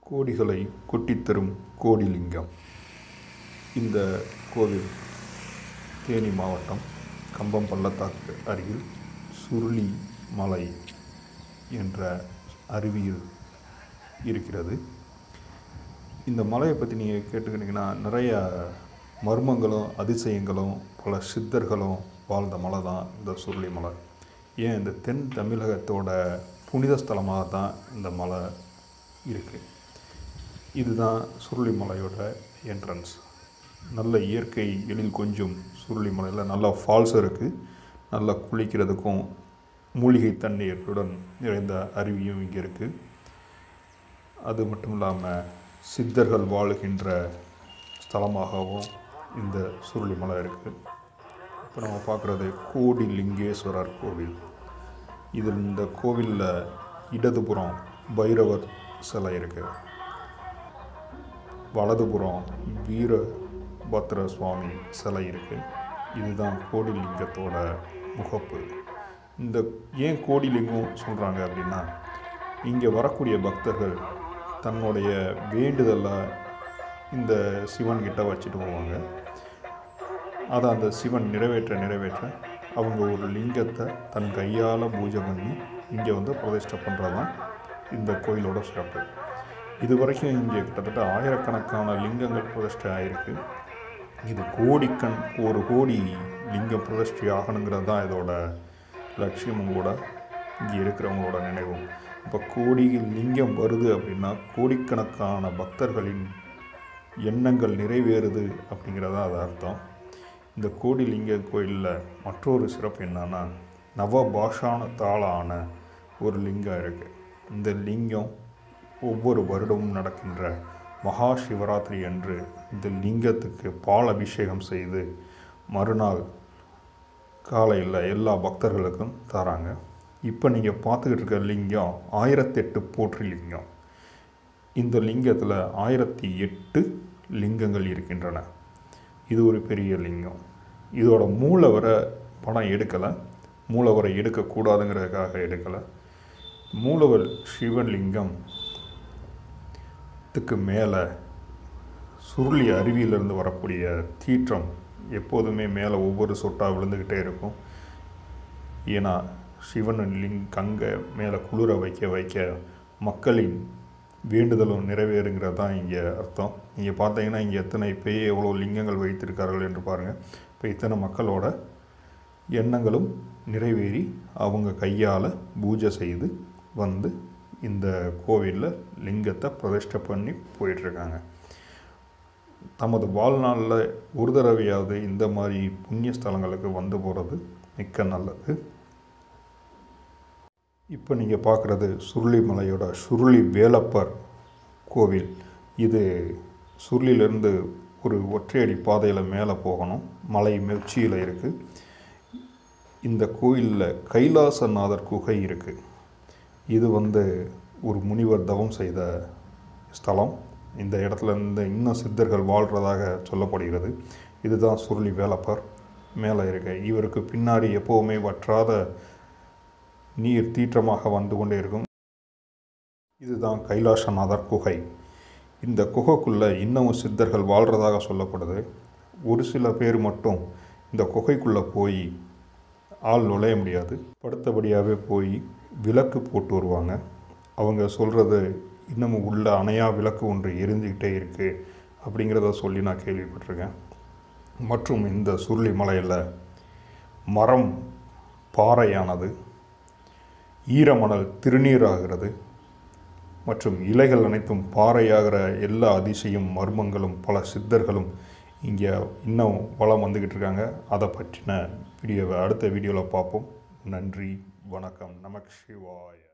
கோடிகளை கொட்டித்தரும் கோடிலிங்கம் இந்த கோவில் தேனி மாவட்டம் கம்பம் பள்ளத்தாக்கு அருகில் சுருளி மலை என்ற அருவியில் இருக்கிறது இந்த மலையை பற்றி நீங்கள் கேட்டுக்கிட்டிங்கன்னா நிறைய மர்மங்களும் அதிசயங்களும் பல சித்தர்களும் வாழ்ந்த மலை தான் இந்த சுருளி மலை ஏன் இந்த தென் தமிழகத்தோட புனித ஸ்தலமாக தான் இந்த மலை இருக்குது இதுதான் சுருளி மலையோட என்ட்ரன்ஸ் நல்ல இயற்கை எழில் கொஞ்சம் சுருளி மலையில் நல்லா ஃபால்ஸ் இருக்குது நல்லா குளிக்கிறதுக்கும் மூலிகை தண்ணீருடன் நிறைந்த அருவியும் இங்கே இருக்குது அது மட்டும் இல்லாமல் சித்தர்கள் வாழுகின்ற ஸ்தலமாகவும் இந்த சுருளி மலை இருக்குது இப்போ நம்ம பார்க்குறது கோடி லிங்கேஸ்வரர் கோவில் இதில் இந்த கோவிலில் இடதுபுறம் பைரவர் சிலை இருக்குது வலதுபுறம் வீரபத்ர சுவாமி சிலை இருக்குது இதுதான் கோடிலிங்கத்தோட முகப்பு இந்த ஏன் கோடிலிங்கம் சொல்கிறாங்க அப்படின்னா இங்கே வரக்கூடிய பக்தர்கள் தன்னுடைய வேண்டுதலை இந்த சிவன் கிட்ட வச்சுட்டு போவாங்க அதை அந்த சிவன் நிறைவேற்ற நிறைவேற்ற அவங்க ஒரு லிங்கத்தை தன் கையால் பூஜை பண்ணி இங்கே வந்து பிரதிஷ்டை பண்ணுறது தான் இந்த கோயிலோட சிறப்பு இது வரைக்கும் இங்கே கிட்டத்தட்ட ஆயிரக்கணக்கான லிங்கங்கள் பிரதிஷ்டை ஆகிருக்கு இது கோடிக்கண் ஒரு கோடி லிங்கம் பிரதிஷ்டை ஆகணுங்கிறது தான் இதோட லட்சியமும் கூட இங்கே இருக்கிறவங்களோட நினைவும் இப்போ கோடி லிங்கம் வருது அப்படின்னா கோடிக்கணக்கான பக்தர்களின் எண்ணங்கள் நிறைவேறுது அப்படிங்கிறதா அது அர்த்தம் இந்த கோடிலிங்க கோயிலில் மற்றொரு சிறப்பு என்னன்னா நவபாஷாணத்தால் ஆன ஒரு லிங்கம் இருக்குது இந்த லிங்கம் ஒவ்வொரு வருடமும் நடக்கின்ற மகா சிவராத்திரி அன்று இந்த லிங்கத்துக்கு பால் அபிஷேகம் செய்து மறுநாள் காலையில் எல்லா பக்தர்களுக்கும் தராங்க இப்போ நீங்கள் பார்த்துக்கிட்டு இருக்க லிங்கம் ஆயிரத்தெட்டு போற்றி லிங்கம் இந்த லிங்கத்தில் ஆயிரத்தி எட்டு லிங்கங்கள் இருக்கின்றன இது ஒரு பெரிய லிங்கம் இதோட மூலவரை படம் எடுக்கலை மூலவரை எடுக்கக்கூடாதுங்கிறதுக்காக எடுக்கலை மூலவர் சிவலிங்கம் த்துக்கு மேலே சுருளி அருவியிலிருந்து வரக்கூடிய தீற்றம் எப்போதுமே மேலே ஒவ்வொரு சொட்டாக விழுந்துக்கிட்டே இருக்கும் ஏன்னா சிவன் லிங் கங்கை மேலே குளிர வைக்க வைக்க மக்களின் வேண்டுதலும் நிறைவேறுங்கிறது தான் இங்கே அர்த்தம் நீங்கள் பார்த்தீங்கன்னா இங்கே எத்தனை பேய் எவ்வளோ லிங்கங்கள் வைத்திருக்கார்கள் என்று பாருங்கள் இப்போ இத்தனை மக்களோட எண்ணங்களும் நிறைவேறி அவங்க கையால் பூஜை செய்து வந்து இந்த கோவிலில் லிங்கத்தை பிரதிஷ்டை பண்ணி போயிட்டுருக்காங்க தமது வாழ்நாளில் ஒரு தடவையாவது இந்த மாதிரி புண்ணிய ஸ்தலங்களுக்கு வந்து போகிறது மிக்க நல்லது இப்போ நீங்கள் பார்க்குறது சுருளி மலையோட சுருளி வேலப்பர் கோவில் இது சுருளிலிருந்து ஒரு ஒற்றையடி பாதையில் மேலே போகணும் மலை மெச்சியில் இருக்குது இந்த கோயிலில் கைலாசநாதர் குகை இருக்குது இது வந்து ஒரு முனிவர் தவம் செய்த ஸ்தலம் இந்த இடத்துல இருந்து இன்னும் சித்தர்கள் வாழ்கிறதாக சொல்லப்படுகிறது இதுதான் சுருளி வேலப்பர் மேலே இருக்கு இவருக்கு பின்னாடி எப்போவுமே வற்றாத நீர் தீற்றமாக வந்து கொண்டே இருக்கும் இதுதான் கைலாசநாதர் குகை இந்த குகைக்குள்ளே இன்னமும் சித்தர்கள் வாழ்கிறதாக சொல்லப்படுது ஒரு சில பேர் மட்டும் இந்த குகைக்குள்ளே போய் ஆள் நுழைய முடியாது படுத்தபடியாகவே போய் விளக்கு போட்டு வருவாங்க அவங்க சொல்கிறது இன்னமும் உள்ள அணையா விளக்கு ஒன்று எரிஞ்சுக்கிட்டே இருக்குது அப்படிங்கிறத சொல்லி நான் கேள்விப்பட்டிருக்கேன் மற்றும் இந்த சுருளி மலையில் மரம் பாறையானது ஈரமணல் திருநீராகிறது மற்றும் இலைகள் அனைத்தும் பாறையாகிற எல்லா அதிசயம் மர்மங்களும் பல சித்தர்களும் இங்கே இன்னும் வளம் வந்துக்கிட்டு இருக்காங்க அதை பற்றின வீடியோவை அடுத்த வீடியோவில் பார்ப்போம் நன்றி வணக்கம் நமக் சிவாய